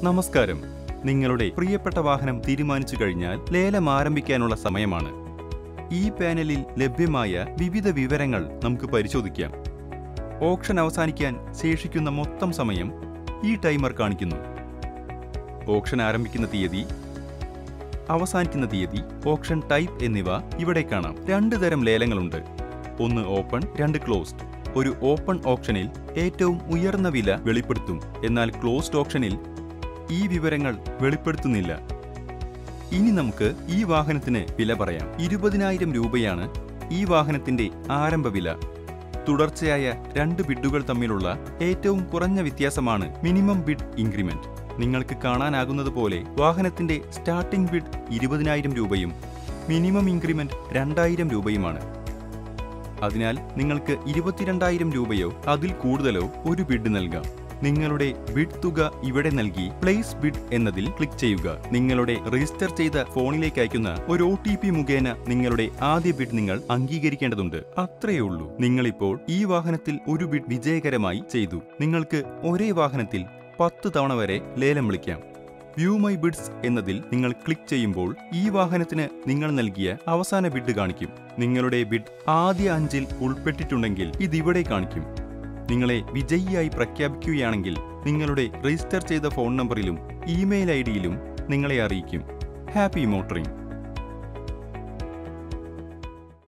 നമസ്കാരം നിങ്ങളുടെ പ്രിയപ്പെട്ട വാഹനം തീരുമാനിച്ചു കഴിഞ്ഞാൽ ലേലം ആരംഭിക്കാനുള്ള സമയമാണ് ഈ പാനലിൽ ലഭ്യമായ വിവിധ വിവരങ്ങൾ നമുക്ക് പരിശോധിക്കാം ഓപ്ഷൻ അവസാനിക്കാൻ ശേഷിക്കുന്ന മൊത്തം സമയം ഈ ടൈമർ കാണിക്കുന്നു ഓപ്ഷൻ ആരംഭിക്കുന്ന തീയതി അവസാനിക്കുന്ന തീയതി ഓപ്ഷൻ ടൈപ്പ് എന്നിവ ഇവിടെ കാണാം രണ്ട് തരം ലേലങ്ങളുണ്ട് ഒന്ന് ഓപ്പൺ രണ്ട് ക്ലോസ്ഡ് ഒരു ഓപ്പൺ ഓപ്ഷനിൽ ഏറ്റവും ഉയർന്ന വില വെളിപ്പെടുത്തും എന്നാൽ ക്ലോസ്ഡ് ഓപ്ഷനിൽ ഈ വിവരങ്ങൾ വെളിപ്പെടുത്തുന്നില്ല ഇനി നമുക്ക് ഈ വാഹനത്തിന് വില പറയാം ഇരുപതിനായിരം രൂപയാണ് ഈ വാഹനത്തിന്റെ ആരംഭ വില തുടർച്ചയായ രണ്ട് ബിഡുകൾ തമ്മിലുള്ള ഏറ്റവും കുറഞ്ഞ വ്യത്യാസമാണ് മിനിമം ബിഡ് ഇൻക്രിമെന്റ് നിങ്ങൾക്ക് കാണാനാകുന്നത് പോലെ വാഹനത്തിന്റെ സ്റ്റാർട്ടിംഗ് ബിഡ് ഇരുപതിനായിരം രൂപയും മിനിമം ഇൻക്രിമെന്റ് രണ്ടായിരം രൂപയുമാണ് അതിനാൽ നിങ്ങൾക്ക് ഇരുപത്തിരണ്ടായിരം രൂപയോ അതിൽ കൂടുതലോ ഒരു ബിഡ് നൽകാം നിങ്ങളുടെ ബിഡ് തുക ഇവിടെ നൽകി പ്ലേസ് ബിഡ് എന്നതിൽ ക്ലിക്ക് ചെയ്യുക നിങ്ങളുടെ രജിസ്റ്റർ ചെയ്ത ഫോണിലേക്ക് അയക്കുന്ന ഒരു ഒ ടി പി മുഖേന നിങ്ങളുടെ ആദ്യ ബിഡ് നിങ്ങൾ അംഗീകരിക്കേണ്ടതുണ്ട് അത്രയേ ഉള്ളൂ നിങ്ങളിപ്പോൾ ഈ വാഹനത്തിൽ ഒരു ബിഡ് വിജയകരമായി ചെയ്തു നിങ്ങൾക്ക് ഒരേ വാഹനത്തിൽ പത്ത് തവണ വരെ ലേലം വിളിക്കാം വ്യൂ മൈ ബിഡ്സ് എന്നതിൽ നിങ്ങൾ ക്ലിക്ക് ചെയ്യുമ്പോൾ ഈ വാഹനത്തിന് നിങ്ങൾ നൽകിയ അവസാന ബിഡ് കാണിക്കും നിങ്ങളുടെ ബിഡ് ആദ്യ അഞ്ചിൽ ഉൾപ്പെട്ടിട്ടുണ്ടെങ്കിൽ ഇതിവിടെ കാണിക്കും നിങ്ങളെ വിജയിയായി പ്രഖ്യാപിക്കുകയാണെങ്കിൽ നിങ്ങളുടെ രജിസ്റ്റർ ചെയ്ത ഫോൺ നമ്പറിലും ഇമെയിൽ ഐ ഡിയിലും നിങ്ങളെ അറിയിക്കും ഹാപ്പി മോട്ടറിംഗ്